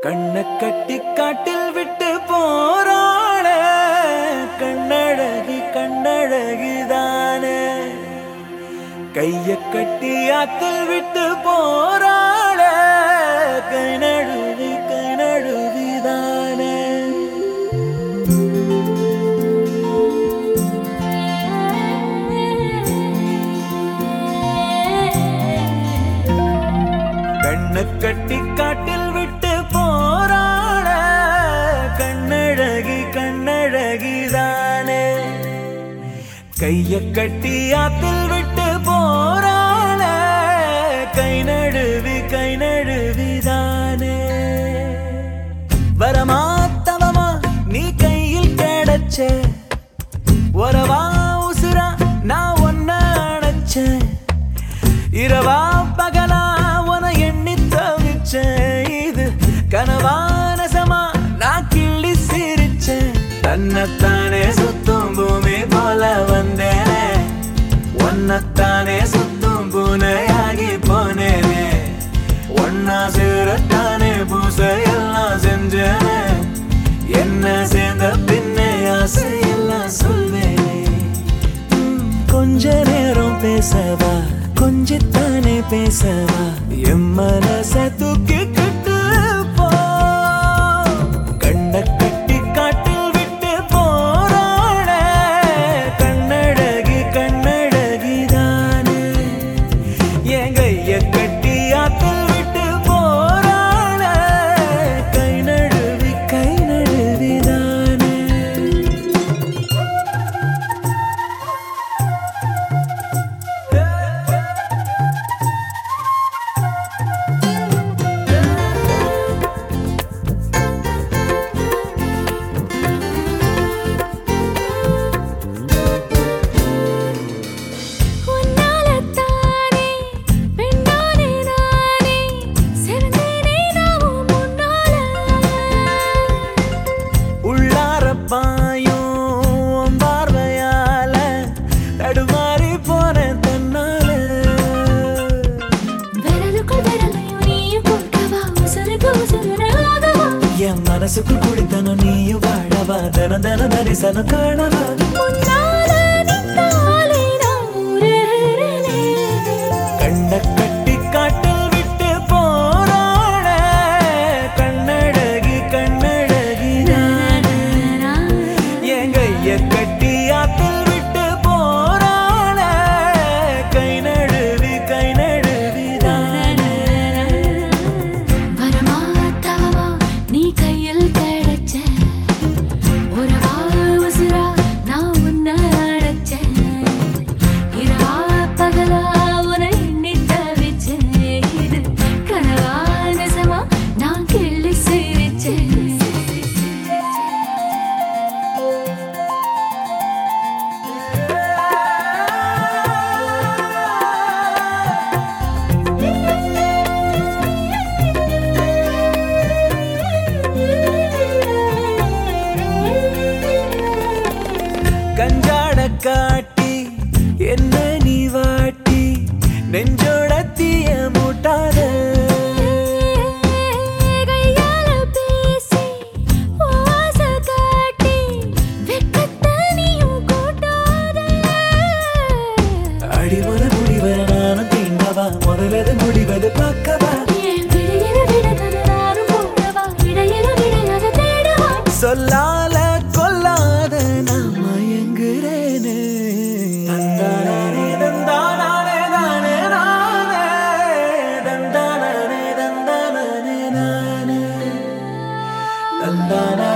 கண்ண கட்டி காட்டில் விட்டு போறாள கண்ணழகி கண்ணழகிதானே கைய கட்டி ஆத்தில் விட்டு போறாள கை நழுவி கை நழுவிதானே கண்ண கட்டி காட்டில் விட்டு போறாள கண்ணழகி கண்ணழகிதானே கைய கட்டி ஆத்தில் விட்டு போறாள கை நழுவி கை நழுவிதானே வரமா தவமா நீ கையில் கிடைச்ச உறவா உசுரா நான் ஒன்ன அணைச்சேன் இரவா பகலா உன எண்ணி தவிச்சேன் இது கனவா நசமா நான் கிள்ளி சிரிச்சேன் தன்னைத்தானே சுத்தும் பூமி போல வந்தேனே ஒன்னத்தானே சுத்தும் பூனையாகி போனேனே ஒன்னா சேரத்தானே பூசையெல்லாம் செஞ்சேனே என்ன சேர்ந்த பின்னே ஆசையெல்லாம் சொல்வேனே ம், கொஞ்ச நேரம் பேசவா கொஞ்சத்தானே பேசவா என் மனச தூக்கி கட்டு போ கண்ண கட்டி காட்டில் விட்டு போறாள கண்ணழகி கண்ணழகிதானே என் கைய கட்டி ஆத்தில் விட்டு போறாள கை நழுவி கை நழுவிதானே உன்னாலத்தானே பெண்ணானே நானே சிறந்தேனே நாவும் முன்னால உள்ளார பாயும் உன் பார்வையால தடுமாறி போன தன்னால விரலுக்குள் விரலையும் நீயும் கொடுக்கவா உசுருக்கு உசுராகவா என் மனசுக்குள் குடித்தனும் நீயும் வாழவா தன தன தரிசனம் காணவா முன்னால நின்னாலே நான் ஊருகிறேனே கண்ண கட்டி காட்டில் விட்டு போறாள கண்ணழகி கண்ணழகி நானே என் கைய கட்டி ஆத்தில் விட்டு போறாள கை நழுவி கை நழுவிதானே வரமா தவமா நீ கையில் கிடைச்ச உறவா உசுரா நான் உன்னை அடைச்சேன் இரவா பகலா உன்னை எண்ணி தவிச்சேன் இது கனவா நிஜமா நான் கிள்ளி சிரிச்சேன் கஞ்சாட காட்டி என்ன நீ வாட்டி நெஞ்சோட தீய மூட்டாத கையால பேசி ஓசை காட்டி வெட்கத்தை நீயும் கூட்டாத அடிமுறை முடிவர நானும் தீண்டவா முதலது முடிவது பார்க்கவா என் விடையிற விடகத நானும் போடவா இடையிற விடையத தேடவா சொல்லால கொல்லாத நான் மயங்குறேனே தந்தானே தந்தானே தானே நானே தந்தானே தந்தானே நானே தந்தானே